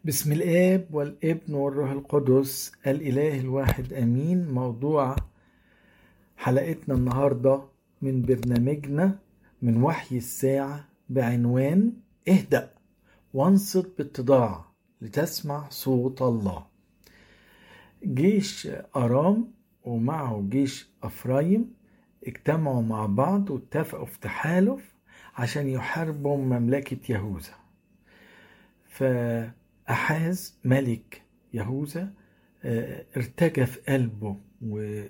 بسم الآب والابن والروح القدس الإله الواحد آمين موضوع حلقتنا النهاردة من برنامجنا من وحي الساعة بعنوان اهدأ وانصت باتضاع لتسمع صوت الله جيش أرام ومعه جيش أفرايم اجتمعوا مع بعض واتفقوا في تحالف عشان يحاربوا مملكة يهوذا فأحاز ملك يهوذا آه، ارتجى في قلبه وتعب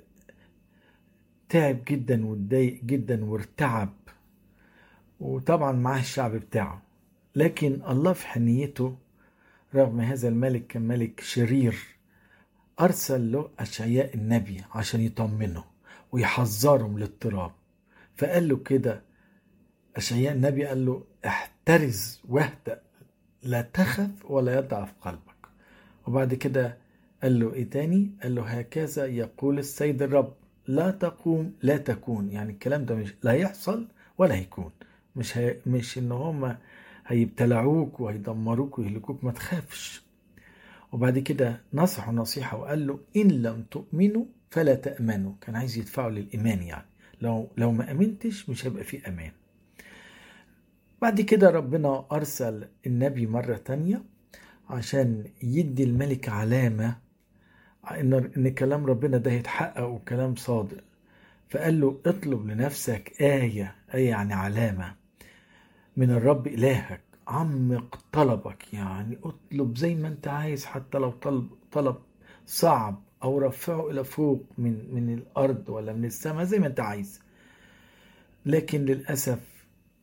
جدا واتضايق جدا وارتعب وطبعا معاه الشعب بتاعه لكن الله في حنيته رغم هذا الملك كان ملك شرير أرسل له أشعياء النبي عشان يطمنه ويحذره من الاضطراب فقال له كده أشعياء النبي قال له احترز واهدأ لا تخف ولا يضعف قلبك وبعد كده قال له ايه تاني قال له هكذا يقول السيد الرب لا تقوم لا تكون يعني الكلام ده مش لا يحصل ولا هيكون مش هي مش ان هم هيبتلعوك وهيدمروك ويهلكوك ما تخافش وبعد كده نصحه نصيحة وقال له إن لم تؤمنوا فلا تأمنوا كان عايز يدفعوا للإيمان يعني لو لو ما أمنتش مش هيبقى في أمان بعد كده ربنا أرسل النبي مرة تانية عشان يدي الملك علامة إن إن كلام ربنا ده هيتحقق وكلام صادق فقال له اطلب لنفسك آية آية يعني علامة من الرب إلهك عمق طلبك يعني اطلب زي ما انت عايز حتى لو طلب طلب صعب او رفعه الى فوق من من الارض ولا من السماء زي ما انت عايز لكن للاسف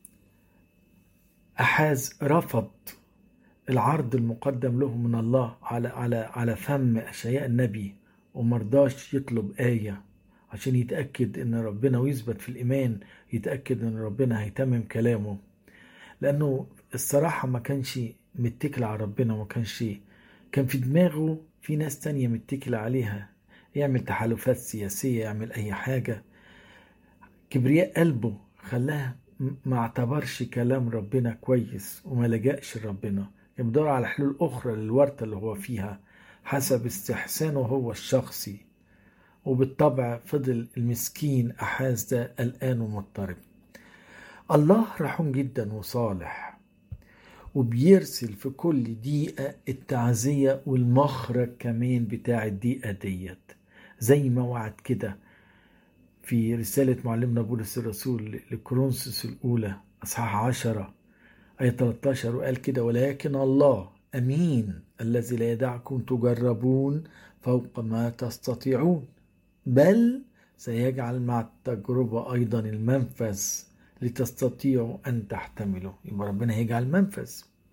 احاز رفض العرض المقدم له من الله على على على فم اشعياء النبي ومرضاش يطلب ايه عشان يتاكد ان ربنا ويثبت في الايمان يتاكد ان ربنا هيتمم كلامه لانه الصراحة ما كانش متكل على ربنا ما كانش كان في دماغه في ناس تانية متكل عليها يعمل تحالفات سياسية يعمل أي حاجة كبرياء قلبه خلاه ما اعتبرش كلام ربنا كويس وما لجأش لربنا كان بيدور على حلول أخرى للورطة اللي هو فيها حسب استحسانه هو الشخصي وبالطبع فضل المسكين أحاز ده قلقان ومضطرب الله رحوم جدا وصالح وبيرسل في كل دقيقة التعزية والمخرج كمان بتاع الدقيقة ديت زي ما وعد كده في رسالة معلمنا بولس الرسول لكورنثوس الأولى أصحاح عشرة آية 13 وقال كده ولكن الله أمين الذي لا يدعكم تجربون فوق ما تستطيعون بل سيجعل مع التجربة أيضا المنفذ لتستطيعوا أن تحتملوا يبقى ربنا هيجعل منفذ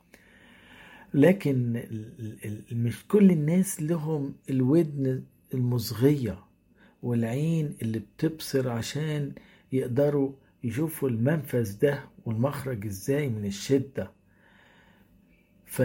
لكن مش كل الناس لهم الودن المصغية والعين اللي بتبصر عشان يقدروا يشوفوا المنفذ ده والمخرج ازاي من الشدة ف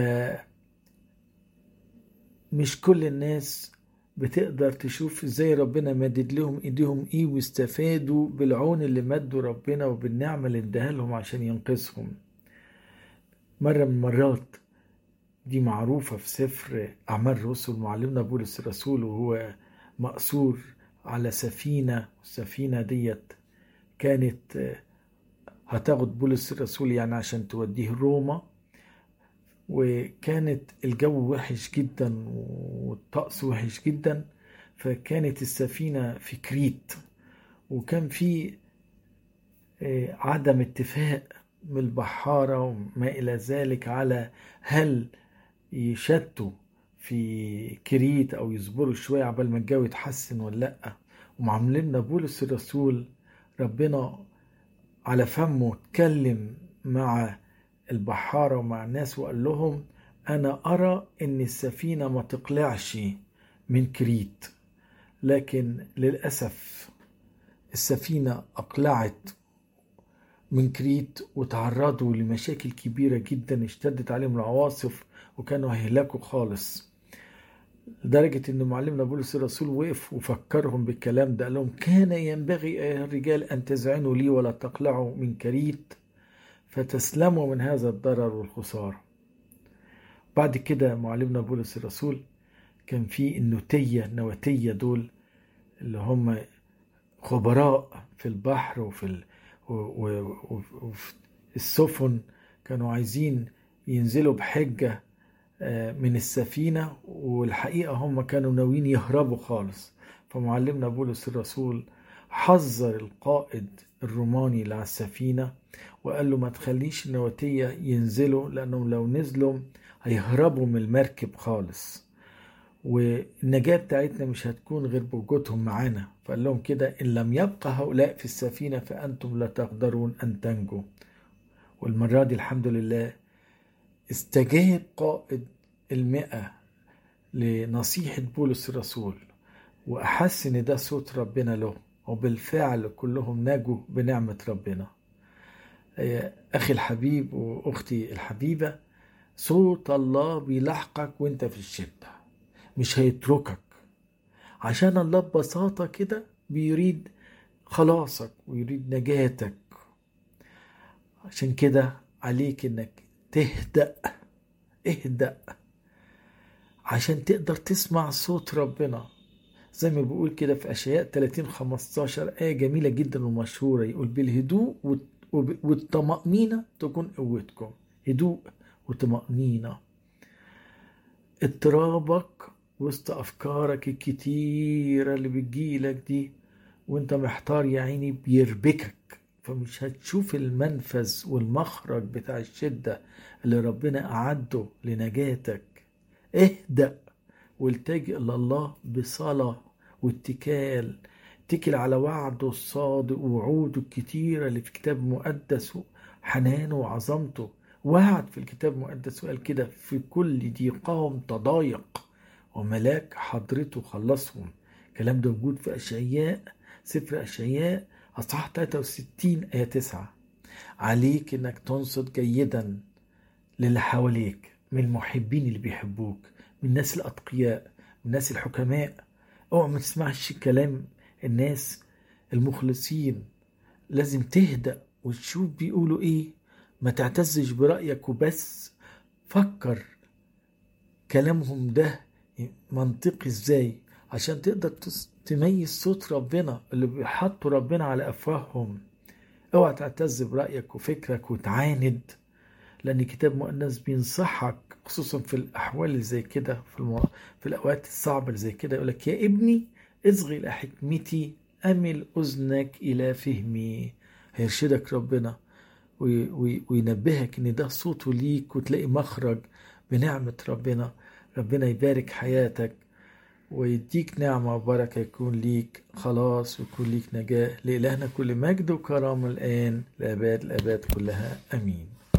مش كل الناس بتقدر تشوف ازاي ربنا مدد لهم ايديهم ايه واستفادوا بالعون اللي مدوا ربنا وبالنعمة اللي اداها لهم عشان ينقذهم مرة من المرات دي معروفة في سفر أعمال الرسل معلمنا بولس الرسول وهو مأسور على سفينة السفينة ديت كانت هتاخد بولس الرسول يعني عشان توديه روما وكانت الجو وحش جدا والطقس وحش جدا فكانت السفينة في كريت وكان في عدم اتفاق من البحارة وما إلى ذلك على هل يشتوا في كريت أو يصبروا شوية عبال ما الجو يتحسن ولا لأ ومعاملنا بولس الرسول ربنا على فمه اتكلم مع البحارة ومع الناس وقال لهم أنا أرى إن السفينة ما تقلعش من كريت لكن للأسف السفينة أقلعت من كريت وتعرضوا لمشاكل كبيرة جدا اشتدت عليهم العواصف وكانوا هيهلكوا خالص لدرجة إن معلمنا بولس الرسول وقف وفكرهم بالكلام ده قال لهم كان ينبغي أيها الرجال أن تزعنوا لي ولا تقلعوا من كريت فتسلموا من هذا الضرر والخسارة بعد كده معلمنا بولس الرسول كان في النوتية النواتية دول اللي هم خبراء في البحر وفي ال... وفي السفن كانوا عايزين ينزلوا بحجة من السفينة والحقيقة هم كانوا ناويين يهربوا خالص فمعلمنا بولس الرسول حذر القائد الروماني اللي على السفينة وقال له ما تخليش النواتية ينزلوا لأنهم لو نزلوا هيهربوا من المركب خالص والنجاة بتاعتنا مش هتكون غير بوجودهم معانا فقال لهم كده إن لم يبقى هؤلاء في السفينة فأنتم لا تقدرون أن تنجوا والمرة دي الحمد لله استجاب قائد المئة لنصيحة بولس الرسول وأحس إن ده صوت ربنا له وبالفعل كلهم نجوا بنعمة ربنا أخي الحبيب وأختي الحبيبة صوت الله بيلاحقك وانت في الشدة مش هيتركك عشان الله ببساطة كده بيريد خلاصك ويريد نجاتك عشان كده عليك انك تهدأ اهدأ عشان تقدر تسمع صوت ربنا زي ما بيقول كده في أشياء 30 15 آية جميلة جدا ومشهورة يقول بالهدوء والطمأنينة تكون قوتكم هدوء وطمأنينة اضطرابك وسط أفكارك الكتيرة اللي بتجيلك دي وانت محتار يا عيني بيربكك فمش هتشوف المنفذ والمخرج بتاع الشدة اللي ربنا أعده لنجاتك اهدأ والتجئ لله بصلاة واتكال اتكل على وعده الصادق ووعوده الكتيرة اللي في كتاب مقدس حنانه وعظمته وعد في الكتاب المقدس وقال كده في كل ضيقهم تضايق وملاك حضرته خلصهم الكلام ده موجود في أشعياء سفر أشعياء أصحاح 63 آية 9 عليك إنك تنصت جيدا للي حواليك من المحبين اللي بيحبوك من الناس الأتقياء من الناس الحكماء اوعى ما تسمعش كلام الناس المخلصين لازم تهدأ وتشوف بيقولوا ايه ما تعتزش برأيك وبس فكر كلامهم ده منطقي ازاي عشان تقدر تميز صوت ربنا اللي بيحطوا ربنا على افواههم اوعى تعتز برأيك وفكرك وتعاند لأن الكتاب المقدس بينصحك خصوصا في الأحوال اللي زي كده في, المو... في الأوقات الصعبة اللي زي كده يقول لك يا ابني اصغي إلى حكمتي أمل أذنك إلى فهمي هيرشدك ربنا وي... وي... وينبهك إن ده صوته ليك وتلاقي مخرج بنعمة ربنا ربنا يبارك حياتك ويديك نعمة وبركة يكون ليك خلاص ويكون ليك نجاة لإلهنا كل مجد وكرامة الآن لأباد الأباد كلها أمين